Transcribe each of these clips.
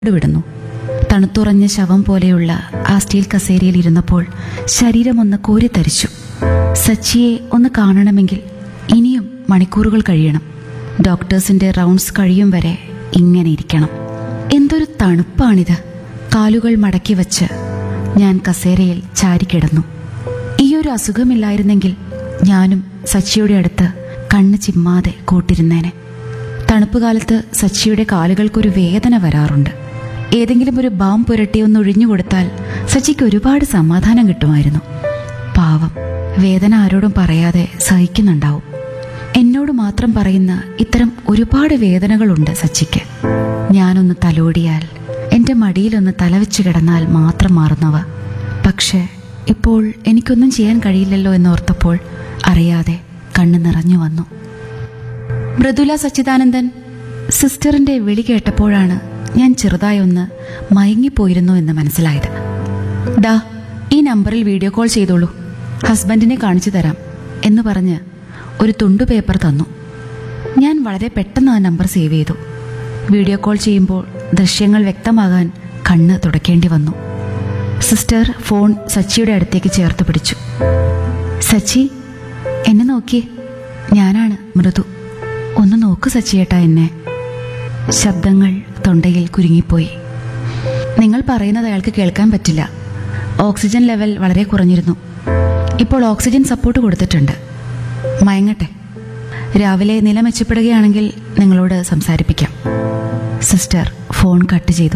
വിടുന്നു തണുത്തുറഞ്ഞ ശവം പോലെയുള്ള ആ സ്റ്റീൽ കസേരയിൽ ഇരുന്നപ്പോൾ ശരീരം ഒന്ന് കോരിത്തരിച്ചു സച്ചിയെ ഒന്ന് കാണണമെങ്കിൽ ഇനിയും മണിക്കൂറുകൾ കഴിയണം ഡോക്ടേഴ്സിന്റെ റൗണ്ട്സ് കഴിയും വരെ ഇങ്ങനെ ഇരിക്കണം എന്തൊരു തണുപ്പാണിത് കാലുകൾ മടക്കി വച്ച് ഞാൻ കസേരയിൽ ചാരിക്കിടന്നു ഈയൊരു അസുഖമില്ലായിരുന്നെങ്കിൽ ഞാനും സച്ചിയുടെ അടുത്ത് കണ്ണ് ചിമ്മാതെ കൂട്ടിരുന്നേനെ തണുപ്പ് കാലത്ത് സച്ചിയുടെ കാലുകൾക്കൊരു വേദന വരാറുണ്ട് ഏതെങ്കിലും ഒരു ബാം പുരട്ടി ഒന്ന് ഒഴിഞ്ഞു കൊടുത്താൽ സച്ചിക്ക് ഒരുപാട് സമാധാനം കിട്ടുമായിരുന്നു പാവം വേദന ആരോടും പറയാതെ സഹിക്കുന്നുണ്ടാവും എന്നോട് മാത്രം പറയുന്ന ഇത്തരം ഒരുപാട് വേദനകളുണ്ട് സച്ചിക്ക് ഞാനൊന്ന് തലോടിയാൽ എന്റെ മടിയിലൊന്ന് തലവെച്ച് കിടന്നാൽ മാത്രം മാറുന്നവ പക്ഷേ ഇപ്പോൾ എനിക്കൊന്നും ചെയ്യാൻ കഴിയില്ലല്ലോ എന്നോർത്തപ്പോൾ അറിയാതെ കണ്ണ് നിറഞ്ഞു വന്നു മൃദുല സച്ചിദാനന്ദൻ സിസ്റ്ററിന്റെ വിളി കേട്ടപ്പോഴാണ് ഞാൻ ചെറുതായൊന്ന് മയങ്ങിപ്പോയിരുന്നു എന്ന് മനസ്സിലായത് ദാ ഈ നമ്പറിൽ വീഡിയോ കോൾ ചെയ്തോളൂ ഹസ്ബൻഡിനെ കാണിച്ചു തരാം എന്ന് പറഞ്ഞ് ഒരു തുണ്ടു പേപ്പർ തന്നു ഞാൻ വളരെ പെട്ടെന്ന് ആ നമ്പർ സേവ് ചെയ്തു വീഡിയോ കോൾ ചെയ്യുമ്പോൾ ദൃശ്യങ്ങൾ വ്യക്തമാകാൻ കണ്ണ് തുടയ്ക്കേണ്ടി വന്നു സിസ്റ്റർ ഫോൺ സച്ചിയുടെ അടുത്തേക്ക് ചേർത്ത് പിടിച്ചു സച്ചി എന്നെ നോക്കിയേ ഞാനാണ് മൃദു ഒന്ന് നോക്ക് സച്ചിയേട്ടാ എന്നെ ശബ്ദങ്ങൾ തൊണ്ടയിൽ കുരുങ്ങിപ്പോയി നിങ്ങൾ പറയുന്നത് അയാൾക്ക് കേൾക്കാൻ പറ്റില്ല ഓക്സിജൻ ലെവൽ വളരെ കുറഞ്ഞിരുന്നു ഇപ്പോൾ ഓക്സിജൻ സപ്പോർട്ട് കൊടുത്തിട്ടുണ്ട് മയങ്ങട്ടെ രാവിലെ നില മെച്ചപ്പെടുകയാണെങ്കിൽ നിങ്ങളോട് സംസാരിപ്പിക്കാം സിസ്റ്റർ ഫോൺ കട്ട് ചെയ്തു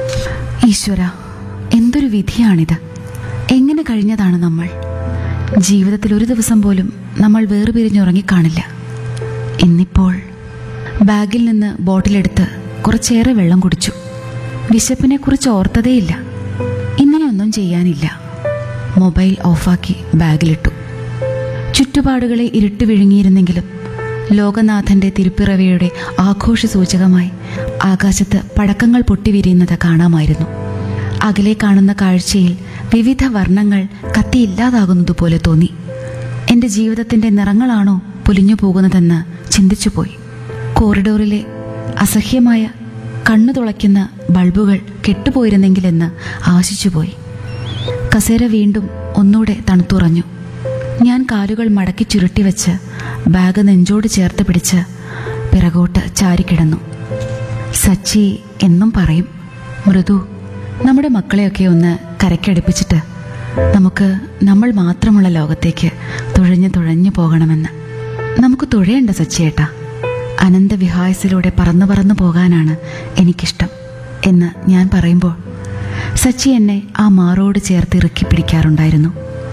ഈശ്വര എന്തൊരു വിധിയാണിത് എങ്ങനെ കഴിഞ്ഞതാണ് നമ്മൾ ജീവിതത്തിൽ ഒരു ദിവസം പോലും നമ്മൾ വേർപിരിഞ്ഞുറങ്ങിക്കാണില്ല ഇന്നിപ്പോൾ ബാഗിൽ നിന്ന് ബോട്ടിലെടുത്ത് കുറച്ചേറെ വെള്ളം കുടിച്ചു വിശപ്പിനെ കുറിച്ച് ഓർത്തതേയില്ല ഇങ്ങനെയൊന്നും ചെയ്യാനില്ല മൊബൈൽ ഓഫാക്കി ബാഗിലിട്ടു ചുറ്റുപാടുകളെ ഇരുട്ട് വിഴുങ്ങിയിരുന്നെങ്കിലും ലോകനാഥന്റെ തിരുപ്പിറവിയുടെ ആഘോഷ സൂചകമായി ആകാശത്ത് പടക്കങ്ങൾ പൊട്ടിവിരിയുന്നത് കാണാമായിരുന്നു അകലെ കാണുന്ന കാഴ്ചയിൽ വിവിധ വർണ്ണങ്ങൾ കത്തിയില്ലാതാകുന്നതുപോലെ തോന്നി എന്റെ ജീവിതത്തിന്റെ നിറങ്ങളാണോ പൊലിഞ്ഞു പോകുന്നതെന്ന് ചിന്തിച്ചുപോയി കോറിഡോറിലെ അസഹ്യമായ കണ്ണു തുളയ്ക്കുന്ന ബൾബുകൾ കെട്ടുപോയിരുന്നെങ്കിലെന്ന് ആശിച്ചുപോയി കസേര വീണ്ടും ഒന്നൂടെ തണുത്തുറഞ്ഞു ഞാൻ കാലുകൾ മടക്കി ചുരുട്ടി വെച്ച് ബാഗ് നെഞ്ചോട് ചേർത്ത് പിടിച്ച് പിറകോട്ട് ചാരിക്കിടന്നു സച്ചി എന്നും പറയും മൃദു നമ്മുടെ മക്കളെയൊക്കെ ഒന്ന് കരക്കടുപ്പിച്ചിട്ട് നമുക്ക് നമ്മൾ മാത്രമുള്ള ലോകത്തേക്ക് തുഴഞ്ഞു തുഴഞ്ഞു പോകണമെന്ന് നമുക്ക് തുഴയണ്ട സച്ചിയേട്ടാ അനന്തവിഹായസിലൂടെ പറന്നു പറന്നു പോകാനാണ് എനിക്കിഷ്ടം എന്ന് ഞാൻ പറയുമ്പോൾ സച്ചി എന്നെ ആ മാറോട് ചേർത്ത് ഇറുക്കി പിടിക്കാറുണ്ടായിരുന്നു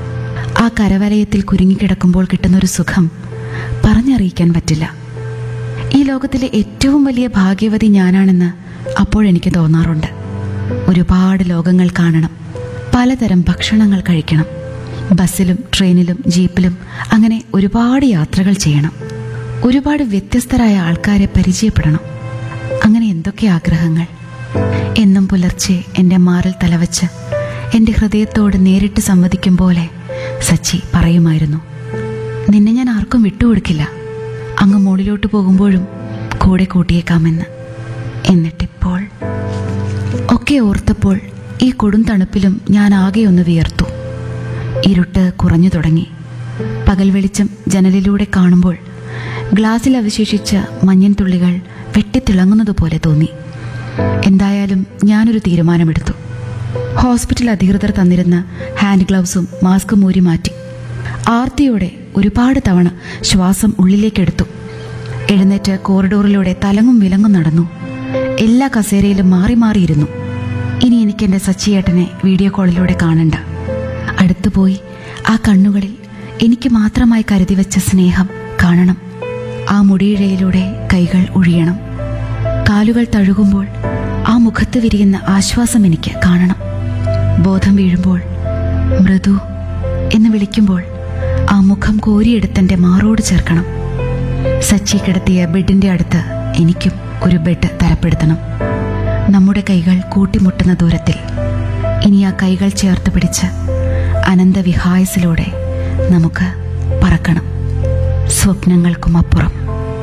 ആ കരവലയത്തിൽ കുരുങ്ങിക്കിടക്കുമ്പോൾ കിട്ടുന്നൊരു സുഖം പറഞ്ഞറിയിക്കാൻ പറ്റില്ല ഈ ലോകത്തിലെ ഏറ്റവും വലിയ ഭാഗ്യവതി ഞാനാണെന്ന് അപ്പോഴെനിക്ക് തോന്നാറുണ്ട് ഒരുപാട് ലോകങ്ങൾ കാണണം പലതരം ഭക്ഷണങ്ങൾ കഴിക്കണം ബസ്സിലും ട്രെയിനിലും ജീപ്പിലും അങ്ങനെ ഒരുപാട് യാത്രകൾ ചെയ്യണം ഒരുപാട് വ്യത്യസ്തരായ ആൾക്കാരെ പരിചയപ്പെടണം അങ്ങനെ എന്തൊക്കെ ആഗ്രഹങ്ങൾ എന്നും പുലർച്ചെ എൻ്റെ മാറിൽ തലവച്ച് എൻ്റെ ഹൃദയത്തോട് നേരിട്ട് സമ്മതിക്കും പോലെ സച്ചി പറയുമായിരുന്നു നിന്നെ ഞാൻ ആർക്കും വിട്ടുകൊടുക്കില്ല അങ്ങ് മുകളിലോട്ട് പോകുമ്പോഴും കൂടെ കൂട്ടിയേക്കാമെന്ന് എന്നിട്ടിപ്പോൾ ഒക്കെ ഓർത്തപ്പോൾ ഈ കൊടും തണുപ്പിലും ഞാൻ ആകെ ഒന്ന് വിയർത്തു ഇരുട്ട് കുറഞ്ഞു തുടങ്ങി പകൽ വെളിച്ചം ജനലിലൂടെ കാണുമ്പോൾ ഗ്ലാസ്സിൽ അവശേഷിച്ച മഞ്ഞൻ തുള്ളികൾ വെട്ടിത്തിളങ്ങുന്നതുപോലെ തോന്നി എന്തായാലും ഞാനൊരു തീരുമാനമെടുത്തു ഹോസ്പിറ്റൽ അധികൃതർ തന്നിരുന്ന ഹാൻഡ് ഗ്ലൗസും മാസ്കും ഊരി മാറ്റി ആർത്തിയോടെ ഒരുപാട് തവണ ശ്വാസം ഉള്ളിലേക്കെടുത്തു എഴുന്നേറ്റ് കോറിഡോറിലൂടെ തലങ്ങും വിലങ്ങും നടന്നു എല്ലാ കസേരയിലും മാറി മാറിയിരുന്നു ഇനി എനിക്ക് എൻ്റെ സച്ചിയേട്ടനെ വീഡിയോ കോളിലൂടെ കാണണ്ട അടുത്തുപോയി ആ കണ്ണുകളിൽ എനിക്ക് മാത്രമായി കരുതി വെച്ച സ്നേഹം കാണണം ആ മുടിയിഴയിലൂടെ കൈകൾ ഒഴിയണം കാലുകൾ തഴുകുമ്പോൾ ആ മുഖത്ത് വിരിയുന്ന ആശ്വാസം എനിക്ക് കാണണം ബോധം വീഴുമ്പോൾ മൃദു എന്ന് വിളിക്കുമ്പോൾ ആ മുഖം കോരിയെടുത്തെന്റെ മാറോട് ചേർക്കണം സച്ചി കിടത്തിയ ബെഡിന്റെ അടുത്ത് എനിക്കും ഒരു ബെഡ് തരപ്പെടുത്തണം നമ്മുടെ കൈകൾ കൂട്ടിമുട്ടുന്ന ദൂരത്തിൽ ഇനി ആ കൈകൾ ചേർത്ത് പിടിച്ച് അനന്തവിഹായസിലൂടെ നമുക്ക് പറക്കണം സ്വപ്നങ്ങൾക്കും അപ്പുറം